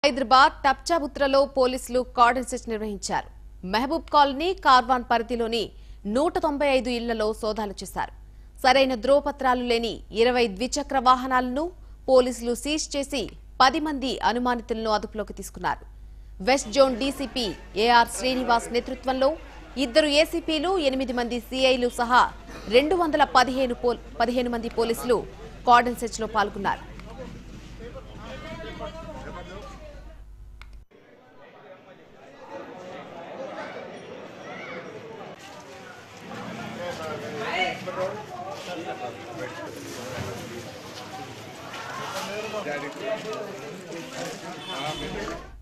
హైదరాబాద్ టప్చాబుత్రలో పోలీసులు cordon search నిర్వహించారు Mahabub colony Karwan పరిధిలోని నూట తొంభై ఐదు ఇళ్లలో సోదాలు చేశారు సరైన ధ్రువపత్రాలు లేని ఇరవై ద్విచక్ర వాహనాలను పోలీసులు సీజ్ చేసి పది మంది అనుమానితులను అదుపులోకి తీసుకున్నారు west zone DCP AR Srinivas నేతృత్వంలో ఇద్దరు ఏసీపీలు ఎనిమిది మంది సీఐలు సహా రెండు వందల పదిహేను పోల్- పదిహేను మంది పోలీసులు కార్డన్ సెర్చ్ లో పాల్గొన్నారు Daddy.